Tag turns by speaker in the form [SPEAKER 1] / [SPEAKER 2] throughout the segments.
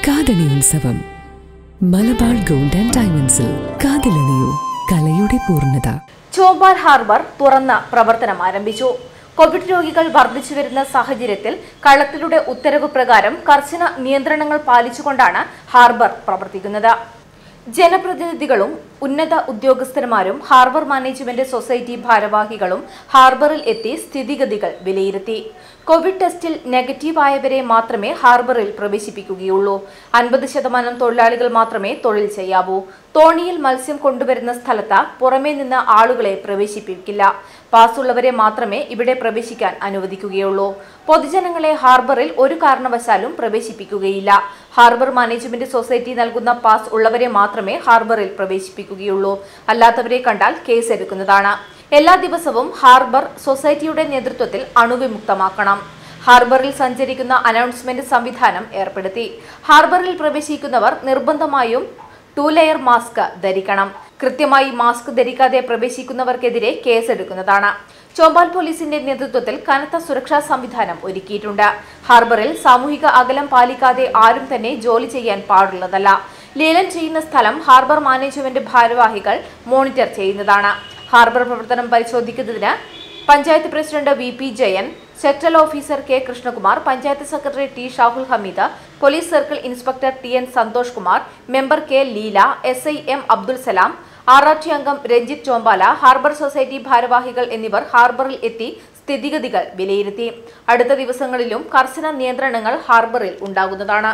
[SPEAKER 1] കാതണി ഉത്സവം Malabar gold and ഡയമണ്ട്സിൽ കാതിലണിയൂ കലയുടെ പൂർണ്ണത
[SPEAKER 2] ചോമ്പാൽ ഹാർബർ തുറന്ന പ്രവർത്തനം ആരംഭിച്ചു കോവിഡ് രോഗികൾ വർദ്ധിച്ചു വരുന്ന സാഹചര്യത്തിൽ കളക്ടറുടെ ഉത്തരവ് പ്രകാരം കർശന നിയന്ത്രണങ്ങൾ പാലിച്ചുകൊണ്ടാണ് ഹാർബർ പ്രവർത്തിക്കുന്നത് ജനപ്രതിനിധികളും ഉന്നത ഉദ്യോഗസ്ഥന്മാരും ഹാർബർ മാനേജ്മെന്റ് സൊസൈറ്റി ഭാരവാഹികളും ഹാർബറിൽ എത്തി സ്ഥിതിഗതികൾ വിലയിരുത്തി കോവിഡ് ടെസ്റ്റിൽ നെഗറ്റീവ് ആയവരെ മാത്രമേ ഹാർബറിൽ പ്രവേശിപ്പിക്കുകയുള്ളൂ അൻപത് ശതമാനം തൊഴിലാളികൾ മാത്രമേ തൊഴിൽ ചെയ്യാവൂ തോണിയിൽ മത്സ്യം കൊണ്ടുവരുന്ന സ്ഥലത്ത് പുറമേ നിന്ന് ആളുകളെ പ്രവേശിപ്പിക്കില്ല പാസ്സുള്ളവരെ മാത്രമേ ഇവിടെ പ്രവേശിക്കാൻ അനുവദിക്കുകയുള്ളൂ പൊതുജനങ്ങളെ ഹാർബറിൽ ഒരു കാരണവശാലും പ്രവേശിപ്പിക്കുകയില്ല ഹാർബർ മാനേജ്മെന്റ് സൊസൈറ്റി നൽകുന്ന പാസ് ഉള്ളവരെ മാത്രമേ ഹാർബറിൽ പ്രവേശിപ്പിക്കുകയുള്ളൂ അല്ലാത്തവരെ കണ്ടാൽ കേസ് എടുക്കുന്നതാണ് എല്ലാ ദിവസവും ഹാർബർ സൊസൈറ്റിയുടെ നേതൃത്വത്തിൽ അണുവിമുക്തമാക്കണം ഹാർബറിൽ സഞ്ചരിക്കുന്ന അനൗൺസ്മെന്റ് സംവിധാനം ഏർപ്പെടുത്തി ഹാർബറിൽ പ്രവേശിക്കുന്നവർ നിർബന്ധമായും ടു ലെയർ മാസ്ക് ധരിക്കണം കൃത്യമായി മാസ്ക് ധരിക്കാതെ പ്രവേശിക്കുന്നവർക്കെതിരെ കേസെടുക്കുന്നതാണ് ചോമ്പാൽ പോലീസിന്റെ നേതൃത്വത്തിൽ കനത്ത സുരക്ഷാ സംവിധാനം ഒരുക്കിയിട്ടുണ്ട് ഹാർബറിൽ സാമൂഹിക അകലം പാലിക്കാതെ ആരും തന്നെ ജോലി ചെയ്യാൻ പാടുള്ളതല്ല ലേലം ചെയ്യുന്ന സ്ഥലം ഹാർബർ മാനേജ്മെന്റ് ഭാരവാഹികൾ മോണിറ്റർ ചെയ്യുന്നതാണ് ഹാർബർ പ്രവർത്തനം പരിശോധിക്കുന്നതിന് panchayat president V P Jayan sectoral officer K Krishnakumar panchayat secretary T Shahul Hameed police circle inspector T N Santhosh Kumar member K Leela S I M Abdul Salam R R T അംഗം രഞ്ജിത്ത് ചോമ്പാല ഹാർബർ സൊസൈറ്റി ഭാരവാഹികൾ എന്നിവർ ഹാർബറിൽ എത്തി സ്ഥിതിഗതികൾ വിലയിരുത്തി അടുത്ത ദിവസങ്ങളിലും കർശന നിയന്ത്രണങ്ങൾ ഹാർബറിൽ ഉണ്ടാകുന്നതാണ്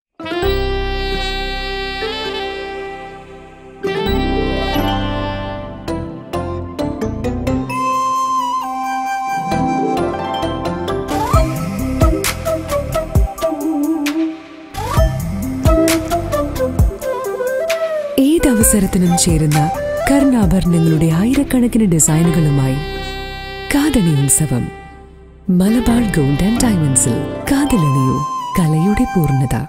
[SPEAKER 1] ഏതവസരത്തിനും ചേരുന്ന കർണാഭരണങ്ങളുടെ ആയിരക്കണക്കിന് ഡിസൈനുകളുമായി കാതണി ഉത്സവം മലബാർ ഗോൾഡ് ആൻഡ് ഡയമണ്ട്സിൽ കാതിലണിയൂ കലയുടെ പൂർണ്ണത